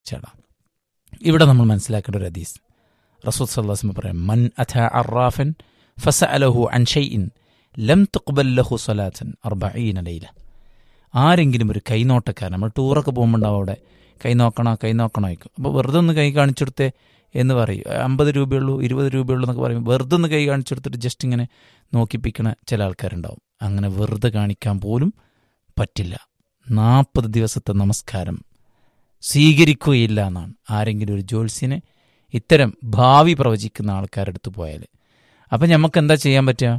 ചേടാ ഇവിടെ നമ്മൾ മനസ്സിലാക്കേണ്ട ഒരു ഹദീസ് റസൂൽ സല്ലാസ്മ പറയാം മൻ അഥ അറാഫൻ ഫസ അലഹു അൻ ഷൈഇൻ ലം തുഖ്ബൽ ലഹു സ്വലാത്തൻ അർബഈന ലൈല ആരെങ്കിലും ഒരു കൈനോട്ടക്കാരൻ നമ്മൾ ടൂറൊക്കെ പോകുമ്പോണ്ടാവും അവിടെ കൈ നോക്കണോ കൈ നോക്കണോ ആയിരിക്കും അപ്പോൾ വെറുതെ ഒന്ന് കൈ കാണിച്ചെടുത്തേ എന്ന് പറയും അമ്പത് രൂപയുള്ളൂ ഇരുപത് രൂപയുള്ളൂ എന്നൊക്കെ പറയും വെറുതെ ഒന്ന് കൈ കാണിച്ചെടുത്തിട്ട് ജസ്റ്റ് ഇങ്ങനെ നോക്കിപ്പിക്കണ ചില ആൾക്കാരുണ്ടാവും അങ്ങനെ വെറുതെ കാണിക്കാൻ പോലും പറ്റില്ല നാൽപ്പത് ദിവസത്തെ നമസ്കാരം സ്വീകരിക്കുകയില്ല എന്നാണ് ആരെങ്കിലും ഒരു ജോത്സ്യനെ ഇത്തരം ഭാവി പ്രവചിക്കുന്ന ആൾക്കാരെടുത്ത് പോയാൽ അപ്പം നമുക്ക് എന്താ ചെയ്യാൻ പറ്റുക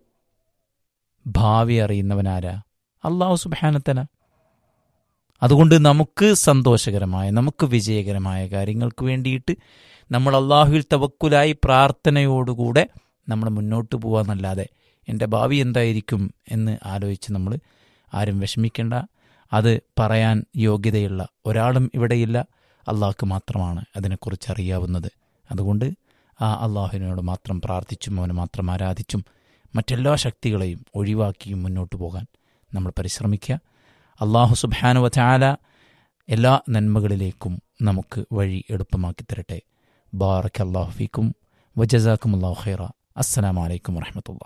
ഭാവി അറിയുന്നവനാരാ അള്ളാഹു സുബാനത്തല അതുകൊണ്ട് നമുക്ക് സന്തോഷകരമായ നമുക്ക് വിജയകരമായ കാര്യങ്ങൾക്ക് വേണ്ടിയിട്ട് നമ്മൾ അള്ളാഹുവിൽ തവക്കുലായി പ്രാർത്ഥനയോടുകൂടെ നമ്മൾ മുന്നോട്ട് പോകാന്നല്ലാതെ എൻ്റെ ഭാവി എന്തായിരിക്കും എന്ന് ആലോചിച്ച് നമ്മൾ ആരും വിഷമിക്കേണ്ട അത് പറയാൻ യോഗ്യതയുള്ള ഒരാളും ഇവിടെയില്ല അള്ളാഹ്ക്ക് മാത്രമാണ് അതിനെക്കുറിച്ച് അറിയാവുന്നത് അതുകൊണ്ട് ആ അള്ളാഹുവിനോട് മാത്രം പ്രാർത്ഥിച്ചും അവനെ മാത്രം ആരാധിച്ചും മറ്റെല്ലാ ശക്തികളെയും ഒഴിവാക്കിയും മുന്നോട്ട് പോകാൻ നമ്മൾ പരിശ്രമിക്കുക അള്ളാഹു സുബാനുവ ചാല എല്ലാ നന്മകളിലേക്കും നമുക്ക് വഴി എളുപ്പമാക്കി തരട്ടെ ബാറക്ക് അള്ളാഹു ഫീക്കും വജസാക്കും അള്ളാഹു ഖൈറ അസ്സലാമലൈക്കും വറഹമത്തുള്ള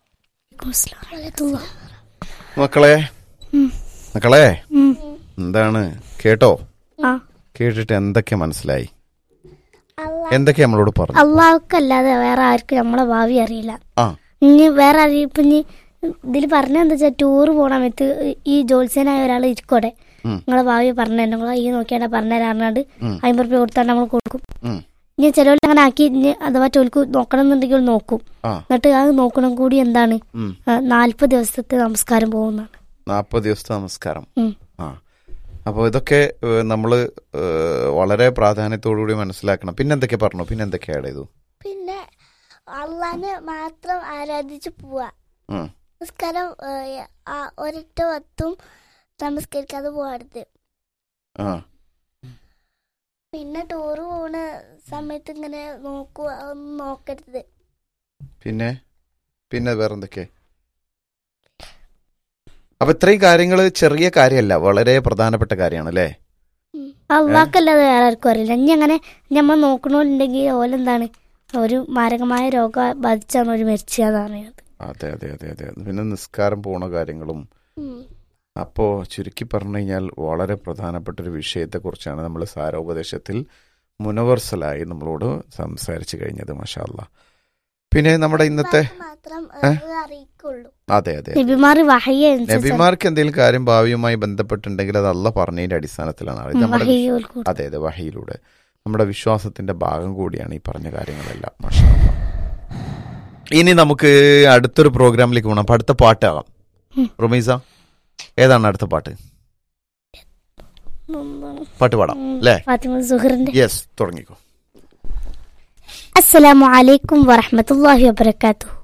മക്കളെ ഉം. മക്കളെ ഉം. എന്താണ് കേട്ടോ ആ കേട്ടിട്ട് എന്തൊക്കെ മനസ്സിലായി എന്തൊക്കെ നമ്മളോട് പറഞ്ഞു അള്ളാഹുക്കല്ലാതെ വേറെ ആർക്കും നമ്മളെ ഭാവി അറിയില്ല ആ ഇനി വേറെ ആരെയും ഇപ്പൊ ഇനി ഇതിൽ പറഞ്ഞ എന്താ വെച്ചാൽ ടൂറ് പോണ സമയത്ത് ഈ ജോത്സ്യനായ ഒരാൾ ഇരിക്കോടെ ഉം. നിങ്ങളെ ഭാവി പറഞ്ഞു നിങ്ങൾ ഈ നോക്കിയാണ്ട് പറഞ്ഞു തരാറുണ്ട് ഉം. അമ്പത് രൂപ കൊടുത്താൽ നമ്മൾ കൊടുക്കും ഉം. ഇനി ചിലവർ അങ്ങനെ ആക്കി ഇനി അഥവാ ചോൽക്ക് നോക്കണം എന്നുണ്ടെങ്കിൽ ഓല് നോക്കും ആ എന്നിട്ട് അത് നോക്കണം കൂടി എന്താണ് ഉം. നാൽപ്പത് ദിവസത്തെ നമസ്കാരം പോകുന്നതാണ് നാൽപ്പത് ദിവസത്തെ നമസ്കാരം ഉം. ആ അപ്പോൾ ഇതൊക്കെ നമ്മൾ വളരെ പ്രാധാന്യത്തോടുകൂടി മനസ്സിലാക്കണം പിന്നെ എന്തൊക്കെ പറഞ്ഞു പിന്നെ എന്തൊക്കെ ആഡ് ചെയ്തു പിന്നെ അള്ളാനെ മാത്രം ആരാധിച്ച് പോവാ ഉം. നമസ്കാരം ഏഹ്, ആ ഒരൊറ്റ വത്തും നമസ്കരിക്കാതെ പോകരുത് ആ പിന്നെ ടൂറ് പോണ സമയത്ത് ഇങ്ങനെ നോക്കുക ഒന്നും നോക്കരുത് പിന്നെ പിന്നെ വേറെ എന്തൊക്കെ അപ്പൊ ഇത്രയും കാര്യങ്ങൾ ചെറിയ കാര്യമല്ല വളരെ പ്രധാനപ്പെട്ട കാര്യമാണ് അല്ലേ അള്ളാഹ്ക്കല്ലാതെ വേറെ ആർക്കും അറിയില്ല ഇനി അങ്ങനെ നമ്മൾ നോക്കണോന്നുണ്ടെങ്കിൽ ഓലെന്താണ് ഒരു മാരകമായ രോഗം ബാധിച്ചാണ് ഒരു മരിച്ചതെന്ന് പറയുന്നത് അതെ അതെ അതെ അതെ പിന്നെ നിസ്കാരം പോണ കാര്യങ്ങളും ഉം. അപ്പോൾ ചുരുക്കി പറഞ്ഞു കഴിഞ്ഞാൽ വളരെ പ്രധാനപ്പെട്ട ഒരു വിഷയത്തെക്കുറിച്ചാണ് നമ്മൾ സാരോപദേശത്തിൽ മുനവർസലായി നമ്മളോട് സംസാരിച്ചു കഴിഞ്ഞത് മഷാല്ല പിന്നെ നമ്മുടെ ഇന്നത്തെ അള്ളാഹ് മാത്രം ഏഹ്, അറിയിക്കുള്ളൂ അതെ അതെ നബിമാർ വഹയ്യ നബിമാർക്ക് എന്തെങ്കിലും കാര്യം ഭാവിയുമായി ബന്ധപ്പെട്ടുണ്ടെങ്കിൽ അത് അല്ല പറഞ്ഞതിന്റെ അടിസ്ഥാനത്തിലാണ് അത് നമ്മുടെ വഹയ്യ അതെ അതെ വഹിയിലൂടെ നമ്മുടെ വിശ്വാസത്തിന്റെ ഭാഗം കൂടിയാണ് ഈ പറഞ്ഞ കാര്യങ്ങളെല്ലാം മാഷാ അല്ലാ. ഇനി നമുക്ക് അടുത്തൊരു പ്രോഗ്രാമിലേക്ക് പോകണം അപ്പൊ അടുത്ത പാട്ടാകാം ഉം. റുമീസ ഏതാണ് അടുത്ത പാട്ട് പാട്ട് പാടാം അല്ലേ ഫാത്തിമ സുഹറിന്റെ യെസ് തുടങ്ങിക്കോ അസ്സലാമു അലൈക്കും വറഹ്മത്തുള്ളാഹി വബറകാതുഹു